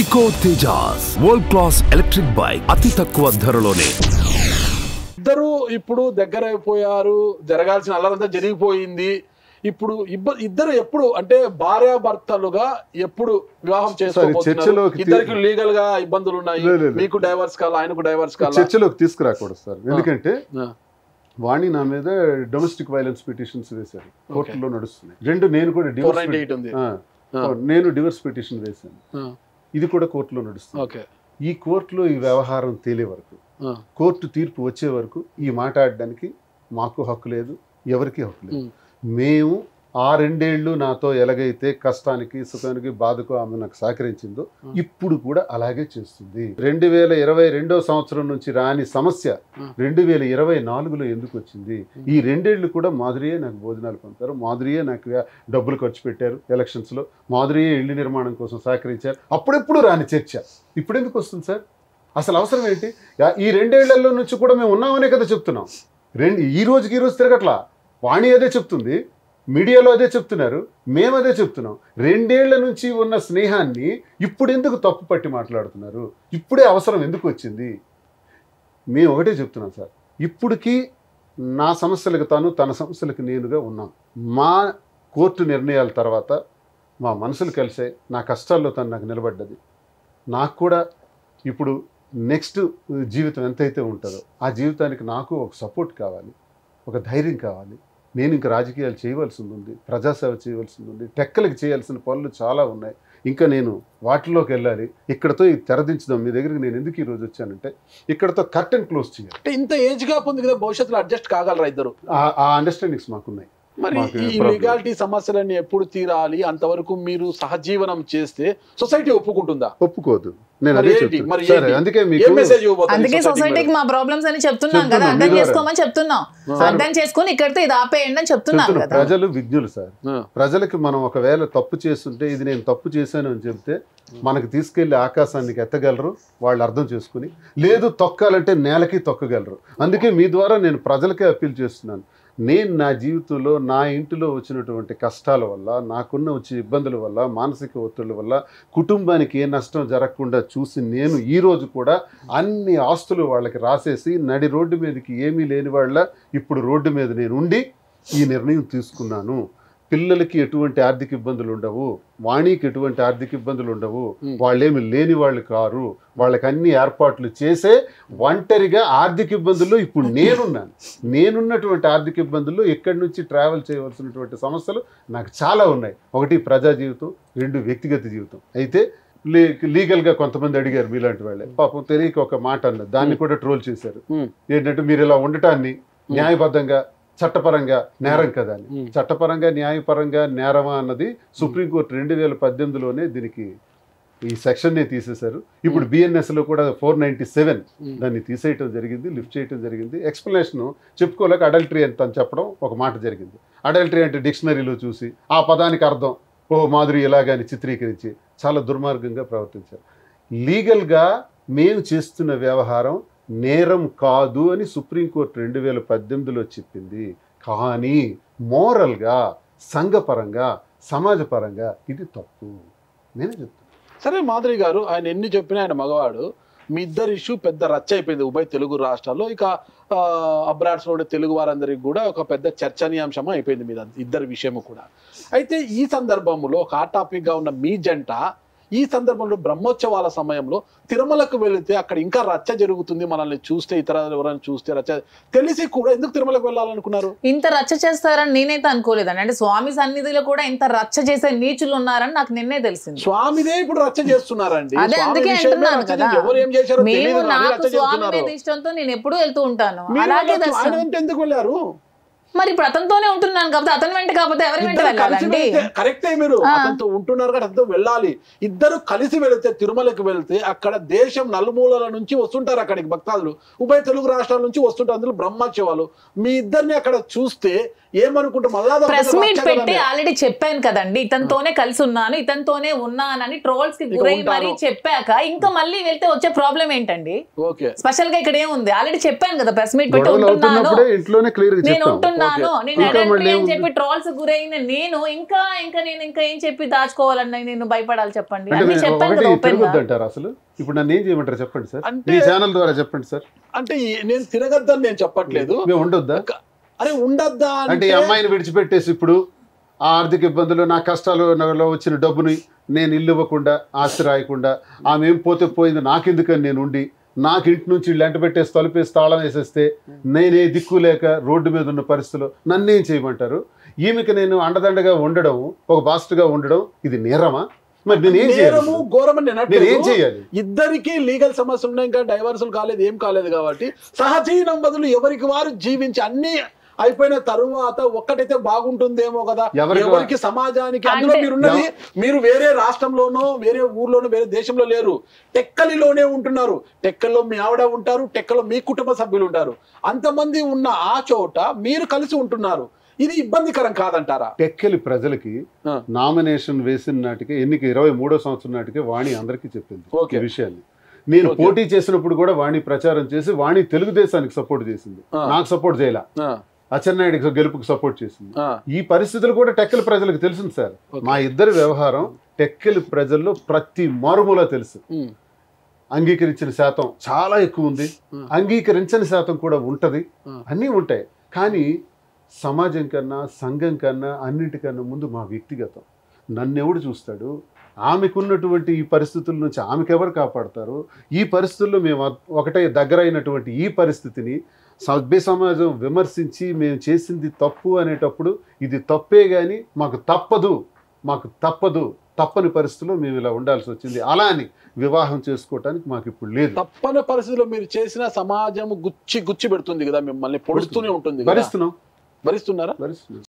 Eco Tejas world class electric bike అతి తక్కువ ధరలోనే ఇద్దరు ఇప్పుడు దగ్గర అయిపోయారు జరగాల్సిన అల్లరంతా జరిగిపోయింది ఇప్పుడు ఇబ్బ ఇద్దరు ఎప్పుడు అంటే భార్యాభర్తలుగా ఎప్పుడు వివాహం చేసుకోబోతున్నారు చర్చలోకి తీ- ఇద్దరికి లీగల్ గా ఇబ్బందులు ఉన్నాయి లే, లే, లే. మీకు డైవర్స్ కావాలా ఆయనకు డైవర్స్ కావాలా చర్చలోకి తీసుకురాకూడదు సార్ ఎందుకంటే ఆ, వాణి నా మీద డొమెస్టిక్ వైలెన్స్ పిటిషన్స్ వేశారు కోర్టులో నడుస్తున్నాయి రెండు నేను కూడా 498 ఉంది. డివోర్స్ ఆ. నేను డివోర్స్ పిటిషన్ వేశాను ఆ, ఇది కూడా కోర్టులో నడుస్తుంది ఓకే ఈ కోర్టులో ఈ వ్యవహారం తేలే వరకు ఆ, కోర్టు తీర్పు వచ్చే వరకు ఈ మాట్లాడడానికి మాకు హక్కు లేదు ఎవరికి హక్కు లేదు ఉమ్, మేము ఆ రెండేళ్లు నాతో ఎలాగైతే కష్టానికి సుఖానికి బాధకు ఆమె నాకు సహకరించిందో ఇప్పుడు కూడా అలాగే చేస్తుంది రెండు వేల ఇరవై రెండో సంవత్సరం నుంచి రాని సమస్య రెండు వేల ఇరవై నాలుగులో ఎందుకు వచ్చింది ఈ రెండేళ్లు కూడా మాధురియే నాకు భోజనాలు పంపారు మాధురియే నాకు డబ్బులు ఖర్చు పెట్టారు ఎలక్షన్స్లో మాధురియే ఇల్లు నిర్మాణం కోసం సహకరించారు అప్పుడెప్పుడు రాని చర్చ ఇప్పుడు ఎందుకు వస్తుంది సార్ అసలు అవసరం ఏంటి యా- ఈ రెండేళ్లలో నుంచి కూడా మేము ఉన్నామనే కదా చెప్తున్నాం రెండు ఈ రోజుకి ఈ రోజు తిరగట్లా వాణి అదే చెప్తుంది మీడియాలో అదే చెప్తున్నారు మేము అదే చెప్తున్నాం రెండేళ్ల నుంచి ఉన్న స్నేహాన్ని ఇప్పుడు ఎందుకు తప్పు పట్టి మాట్లాడుతున్నారు ఇప్పుడే అవసరం ఎందుకు వచ్చింది మేము ఒకటే చెప్తున్నాం సార్ ఇప్పటికీ నా సమస్యలకు తాను తన సమస్యలకు నేనుగా ఉన్నాం మా కోర్టు నిర్ణయాల తర్వాత మా మనసులు కలిసాయి నా కష్టాల్లో తను నాకు నిలబడ్డది నాకు కూడా ఇప్పుడు నెక్స్ట్ జీవితం ఎంతైతే ఉంటుందో ఆ జీవితానికి నాకు ఒక సపోర్ట్ కావాలి ఒక ధైర్యం కావాలి నేను ఇంకా రాజకీయాలు చేయవలసి ఉంది ప్రజాసేవ చేయవలసి ఉంది టెక్కలకి చేయాల్సిన పనులు చాలా ఉన్నాయి ఇంకా నేను వాటిలోకి వెళ్ళాలి ఇక్కడతో ఇది తెరదించుదాం మీ దగ్గరికి నేను ఎందుకు ఈరోజు వచ్చానంటే ఇక్కడతో కర్టెన్ క్లోజ్ చేయాలి అంటే ఇంత ఏజ్ గా ఉంది కదా భవిష్యత్తులో అడ్జస్ట్ కాగలరా ఇద్దరు ఆ- ఆ అండర్స్టాండింగ్స్ మాకున్నాయి మరి మాకు ఈ problem. లీగాలిటీ సమస్యలన్నీ ఎప్పుడు తీరాలి అంతవరకు మీరు సహజీవనం చేస్తే సొసైటీ ఒప్పుకుంటుందా ఒప్పుకోదు నేను మరి అదే ఏంటి? చెప్తున్నా మరి సరే ఏంటి? అందుకే ఏం మీకు మెసేజ్ ఇవ్వబోతుంది అందుకే society సొసైటీకి మీద? మా ప్రాబ్లమ్స్ అని చెప్తున్నాం కదా చెప్తున్నాం, అర్థం మీ ద్వారా. చేసుకోమని చెప్తున్నాం అర్థం చేసుకొని ఇక్కడితో ఇది ఆపేయండి అని చెప్తున్నాం చెప్తున్నా, కదా ప్రజలు విజ్ఞులు సార్ ఆ, ప్రజలకి మనం ఒకవేళ తప్పు చేస్తుంటే ఇది నేను తప్పు చేశాను అని చెప్తే మనకి తీసుకెళ్లి ఆకాశానికి ఎత్తగలరు వాళ్ళు అర్థం చేసుకుని లేదు తొక్కాలంటే నేలకి తొక్కగలరు అందుకే మీ ద్వారా నేను ప్రజలకే అప్పీల్ చేస్తున్నాను నేను నా జీవితంలో నా ఇంటిలో వచ్చినటువంటి కష్టాల వల్ల నాకున్న వచ్చే ఇబ్బందుల వల్ల మానసిక ఒత్తిళ్ళ వల్ల కుటుంబానికి ఏ నష్టం జరగకుండా చూసి నేను ఈ రోజు కూడా అన్ని ఆస్తులు వాళ్ళకి రాసేసి నడి రోడ్డు మీదకి ఏమీ లేని వాళ్ళ ఇప్పుడు రోడ్డు మీద నేను ఉండి ఈ నిర్ణయం తీసుకున్నాను పిల్లలకి ఎటువంటి ఆర్థిక ఇబ్బందులు ఉండవు వాణికి ఎటువంటి ఆర్థిక ఇబ్బందులు ఉండవు Hmm. వాళ్ళేమి లేని వాళ్ళు కారు వాళ్ళకి అన్ని ఏర్పాట్లు చేసే ఒంటరిగా ఆర్థిక ఇబ్బందుల్లో ఇప్పుడు నేనున్నాను నేనున్నటువంటి ఆర్థిక ఇబ్బందుల్లో ఇక్కడి నుంచి ట్రావెల్ చేయవలసినటువంటి సమస్యలు నాకు చాలా ఉన్నాయి ఒకటి ప్రజా జీవితం రెండు వ్యక్తిగత జీవితం అయితే లీ లీగల్గా కొంతమంది అడిగారు మీలాంటి వాళ్ళే పాపం తెలియక ఒక మాట అన్నది దాన్ని కూడా ట్రోల్ చేశారు ఉమ్, ఏంటంటే మీరు ఇలా ఉండటాన్ని న్యాయబద్ధంగా చట్టపరంగా నేరం కదా అని ఉమ్. చట్టపరంగా న్యాయపరంగా నేరమా అన్నది సుప్రీంకోర్టు రెండు వేల పద్దెనిమిదిలోనే దీనికి ఈ సెక్షన్నే తీసేశారు ఇప్పుడు బిఎన్ఎస్ లో కూడా ఫోర్ నైన్టీ సెవెన్ ఉమ్. దాన్ని తీసేయటం జరిగింది లిఫ్ట్ చేయటం జరిగింది ఎక్స్ప్లెనేషన్ చెప్పుకోలేక అడల్టరీ అని తను చెప్పడం ఒక మాట జరిగింది అడల్టరీ అంటే డిక్షనరీలో చూసి ఆ పదానికి అర్థం ఓ మాదిరి ఇలాగని చిత్రీకరించి చాలా దుర్మార్గంగా ప్రవర్తించారు లీగల్గా మేము చేస్తున్న వ్యవహారం నేరం కాదు అని సుప్రీంకోర్టు రెండు వేల పద్దెనిమిదిలో చెప్పింది కానీ మోరల్గా సంఘపరంగా సమాజపరంగా ఇది తప్పు నేనే చెప్తాను సరే మాధురి గారు ఆయన ఎన్ని చెప్పినా ఆయన మగవాడు మీ ఇద్దరు ఇష్యూ పెద్ద రచ్చ అయిపోయింది ఉభయ తెలుగు రాష్ట్రాల్లో ఇక అబ్రాడ్స్ లో ఉండే తెలుగు వారందరికి కూడా ఒక పెద్ద చర్చనీయాంశం అయిపోయింది మీద ఇద్దరి విషయము కూడా అయితే ఈ సందర్భంలో ఒక హాట్ టాపిక్ గా ఉన్న మీ జంట ఈ సందర్భంలో బ్రహ్మోత్సవాల సమయంలో తిరుమలకు వెళితే అక్కడ ఇంకా రచ్చ జరుగుతుంది మనల్ని చూస్తే ఇతర ఎవరైనా చూస్తే రచ్చ తెలిసి కూడా ఎందుకు తిరుమలకు వెళ్ళాలనుకున్నారు ఇంత రచ్చ చేస్తారని నేనైతే అనుకోలేదండి అంటే స్వామి సన్నిధిలో కూడా ఇంత రచ్చ చేసే నీచులు ఉన్నారని నాకు నిన్నే తెలిసింది స్వామిదే ఇప్పుడు రచ్చ చేస్తున్నారండి అదే స్వామి అందుకే విషయమే అంటున్నాను రచ్చ కదా చేసి- ఎవరు ఏం చేశారో మేము తెలియదు కానీ నాకు రచ్చ స్వామి చేస్తున్నారు మీద ఇష్టంతో నేను ఎప్పుడూ వెళ్తూ ఉంటాను మీరు అలాగే వెళ్ళొచ్చు. ఆయన దర్శనం వెంట ఎందుకు వెళ్ళారు మరి ఇప్పుడు అతనితోనే ఉంటున్నాను కాబట్టి అతని వెంట కాకపోతే ఎవరి వెంట ఇద్దరు కలిసి వెళ్ళాలండి వెళ్తే కరెక్టే మీరు ఆ. అతనితో ఉంటున్నారు కాబట్టి అతనితో వెళ్ళాలి ఇద్దరు కలిసి వెళితే తిరుమలకి వెళ్తే అక్కడ దేశం నలుమూలల నుంచి వస్తుంటారు అక్కడికి భక్తాదులు ఉభయ తెలుగు రాష్ట్రాల నుంచి వస్తుంటారు అందులో బ్రహ్మోత్సవాలు మీ ఇద్దరిని అక్కడ చూస్తే ఏమనుకుంటాం మళ్ళా అదొక ప్రెస్ పెద్ద మీట్ రచ్చ పెట్టి కదండి. ఆల్రెడీ చెప్పాను కదండి ఇతనితోనే కలిసి ఉన్నాను ఇతనితోనే ఉన్నానని ట్రోల్స్ కి ఇక గురై ఉంటాను. మరీ చెప్పాక ఇంకా మళ్ళీ వెళ్తే వచ్చే ప్రాబ్లం ఏంటండి ఓకే స్పెషల్ గా ఇక్కడ ఏముంది ఆల్రెడీ చెప్పాను కదా ప్రెస్ మీట్ పెట్టి గొడవలు ఉంటున్నాను అవుతున్నప్పుడే ఇంట్లోనే క్లియర్ నేను చెప్తాం ఉంటున్నాను చెప్తున్నాను ఓకే. నేను ఇంకా ఎడంట్రీ మళ్ళీ అని ఉంది. చెప్పి ట్రోల్స్ గురైన నేను ఇంకా ఇంకా నేను ఇంకా ఏం చెప్పి దాచుకోవాలన్నా నేను భయపడాలి చెప్పండి అంటే అన్ని నేను చెప్పాను ఒకటి కదా ఓపెన్ గా తిరగొద్దు అంటారు అసలు ఇప్పుడు నన్ను ఏం చేయమంటారు చెప్పండి సార్ అంటే- మీ ఛానల్ ద్వారా చెప్పండి సార్ అంటే ఈ- నేను తిరగద్దని నేను చెప్పట్లేదు మేము ఉండొద్దా ఒక- అరే ఉండద్దా అంటే ఈ అమ్మాయిని విడిచిపెట్టేసి ఇప్పుడు ఆ ఆర్థిక ఇబ్బందులు నా కష్టాలలో వచ్చిన డబ్బుని నేను ఇల్లు ఇవ్వకుండా ఆస్తి రాయకుండా ఆమె ఏం పోతే పోయింది నాకెందుకని నేను ఉండి నాకు ఇంటి నుంచి లెంట పెట్టేసి తలుపేసి తాళం వేసేస్తే నేనే దిక్కు లేక రోడ్డు మీద ఉన్న పరిస్థితిలో నన్నేం చేయమంటారు ఈమెకి నేను అండదండగా ఉండడం ఒక బాస్ట్గా ఉండడం ఇది నేరమా మరి నేను ఏం చేయాలి నేరము ఘోరమని నేను నేను ఏం అనట్లేదు. చేయాలి ఇద్దరికి లీగల్ సమస్యలు ఉన్నాయి ఇంకా డైవర్సులు కాలేదు ఏం కాలేదు కాబట్టి సహజీవనం బదులు ఎవరికి వారు జీవించి అన్ని అయిపోయిన తరువాత ఒక్కటైతే బాగుంటుందేమో కదా ఎవరికి వా- ఎవరికి సమాజానికి అందులో అంటే- మీరున్నది మీరు వేరే రాష్ట్రంలోనో వేరే ఊర్లోనో వేరే దేశంలో లేరు టెక్కలిలోనే ఉంటున్నారు టెక్కల్లో మీ ఆవిడ ఉంటారు టెక్కలో మీ కుటుంబ సభ్యులు ఉంటారు అంతమంది ఉన్న ఆ చోట మీరు కలిసి ఉంటున్నారు ఇది ఇబ్బందికరం కాదంటారా టెక్కలి ప్రజలకి ఆ. నామినేషన్ వేసిన నాటికే ఎన్నిక ఇరవై మూడో సంవత్సరం నాటికే వాణి అందరికీ చెప్పింది ఓకే. ఈ విషయాన్ని నేను ఓకే. పోటీ చేసినప్పుడు కూడా వాణి ప్రచారం చేసి వాణి తెలుగుదేశానికి సపోర్ట్ చేసింది ఆ. నాకు సపోర్ట్ చేయలే ఆ, అచ్చెన్నాయుడికి గెలుపుకి సపోర్ట్ చేసింది ఆ, ఈ పరిస్థితులు కూడా టెక్కలి ప్రజలకు తెలిసింది సార్ ఓకే. మా ఇద్దరి వ్యవహారం టెక్కలి ప్రజల్లో ప్రతి మారుమూల తెలుసు ఉమ్, అంగీకరించిన శాతం చాలా ఎక్కువ ఉంది ఆ. అంగీకరించని శాతం కూడా ఉంటది ఆ. అన్నీ ఉంటాయి కానీ సమాజం కన్నా సంఘం కన్నా అన్నిటికన్నా ముందు మా వ్యక్తిగతం నన్నెవడు చూస్తాడు ఆమెకున్నటువంటి ఈ పరిస్థితుల నుంచి ఆమెకెవరు కాపాడతారు ఈ పరిస్థితుల్లో మేము ఒకటే దగ్గర అయినటువంటి ఈ పరిస్థితిని సభ్య సమాజం విమర్శించి మేము చేసింది తప్పు అనేటప్పుడు ఇది తప్పే కానీ మాకు తప్పదు మాకు తప్పదు తప్పని పరిస్థితిలో మేము ఇలా ఉండాల్సి వచ్చింది అలా అని వివాహం చేసుకోవటానికి మాకు ఇప్పుడు లేదు తప్పని పరిస్థితిలో మీరు చేసిన సమాజం గుచ్చి గుచ్చి పెడుతుంది కదా మిమ్మల్ని పొడుస్తూనే ఉంటుంది కదా భరిస్తున్నాం భరిస్తున్నారా భరిస్తున్నాం